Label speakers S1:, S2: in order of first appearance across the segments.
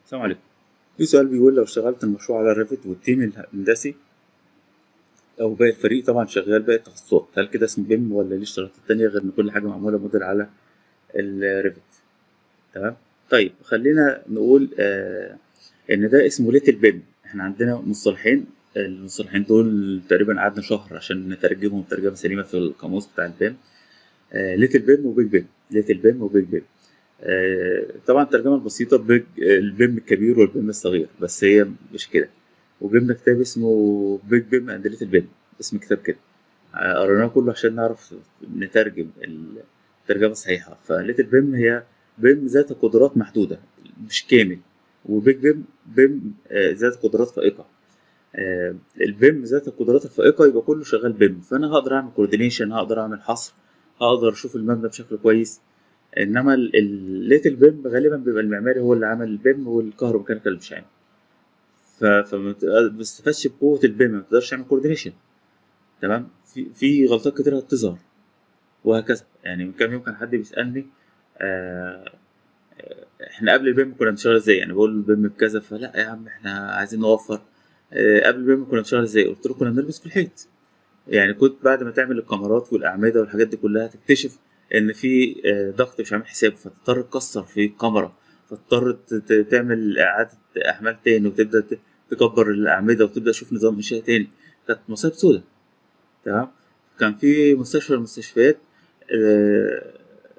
S1: السلام عليكم في سؤال بيقول لو اشتغلت المشروع على الريفت والتيم الهندسي او باقي الفريق طبعا شغال باقي التخصصات هل كده اسمه بيم ولا ليه اشتراطات تانية غير ان كل حاجة معمولة موديل على الريفت تمام طيب خلينا نقول آه ان ده اسمه ليتل بيم احنا عندنا مصطلحين المصطلحين دول تقريبا قعدنا شهر عشان نترجمهم ترجمة سليمة في القاموس بتاع البيم آه ليتل بيم وبيج بيم ليتل بيم وبيج بيم آه طبعا الترجمة البسيطة بيج البيم الكبير والبيم الصغير بس هي مش كده وجبنا كتاب اسمه بيج بيم اند ليتل بيم اسم كتاب كده آه، قريناه كله عشان نعرف نترجم الترجمة الصحيحة فليتل بيم هي بيم ذات قدرات محدودة مش كامل وبيج بيم بيم آه، ذات قدرات فائقة آه، البيم ذات القدرات الفائقة يبقى كله شغال بيم فأنا هقدر أعمل كوردينيشن هقدر أعمل حصر هقدر أشوف المبنى بشكل كويس انما الليتل بيم غالبا بيبقى المعماري هو اللي عمل البيم والكهروميكانيكال مش عامل ف- فما بت- ما بتستفادش بقوه البيم ما بتقدرش تعمل كوردينيشن تمام في في غلطات كتير هتظهر وهكذا يعني من كام يوم كان حد بيسالني آه آه، احنا قبل البيم كنا بنشتغل ازاي يعني بقول له البيم بكذا فلا يا عم احنا عايزين نوفر آه قبل البيم كنا بنشتغل ازاي قلت له كنا بنلبس في الحيط يعني كنت بعد ما تعمل الكاميرات والاعمده والحاجات دي كلها تكتشف ان في آه، ضغط مش عامل حسابه فتضطر تكسر في الكاميرا فتضطر ت- ت- تعمل اعاده احمال تاني وتبدا ت- تكبر الاعمده وتبدا تشوف نظام انشاء تاني كانت مصايب سودة تمام كان في مستشفى من المستشفيات آه،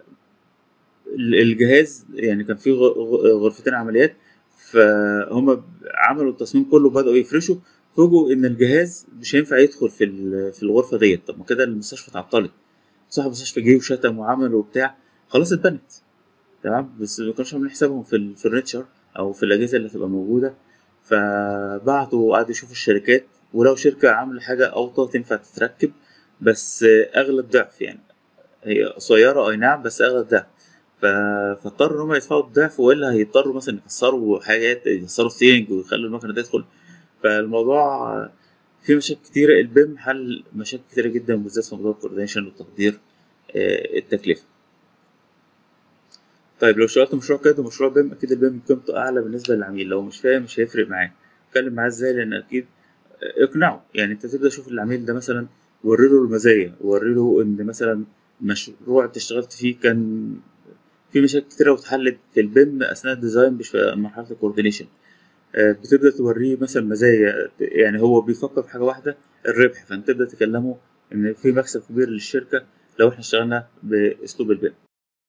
S1: الجهاز يعني كان في غ- غ- غرفتين عمليات فهم عملوا التصميم كله بدأوا يفرشوا فوجئوا ان الجهاز مش هينفع يدخل في ال- في الغرفه ديت طب ما كده المستشفى اتعطلت صاحب المستشفى جه وشتم وعمل وبتاع خلاص اتبنت تمام بس ما كانوش عاملين حسابهم في الفرنتشر او في الاجهزه اللي هتبقى موجوده فبعتوا وقعدوا يشوفوا الشركات ولو شركه عامله حاجه اوطى تنفع تتركب بس اغلى الضعف يعني هي قصيره اي نعم بس اغلى الضعف ف- فاضطروا ان هم يدفعوا الضعف والا هيضطروا مثلا يكسروا حاجات يكسروا السينج ويخلوا المكنه تدخل فالموضوع فيه مشاكل كتيرة البيم حل مشاكل كتيرة جدا بالذات في موضوع الكوردينيشن وتقدير آه، التكلفة طيب لو اشتغلت مشروع كده مشروع بيم اكيد البيم قيمته اعلى بالنسبة للعميل لو مش فاهم مش هيفرق معاه اتكلم معاه ازاي لان اكيد آه، اقنعه يعني انت تبدا تشوف العميل ده مثلا وري له المزايا وري له ان مثلا مشروع انت اشتغلت فيه كان في مشاكل كتيرة واتحلت في البيم اثناء الديزاين مش في مرحلة الكوردينيشن آه، بتبدا توريه مثلا مزايا يعني هو بيفكر في حاجه واحده الربح فانت تبدا تكلمه ان في مكسب كبير للشركه لو احنا اشتغلنا باسلوب البيم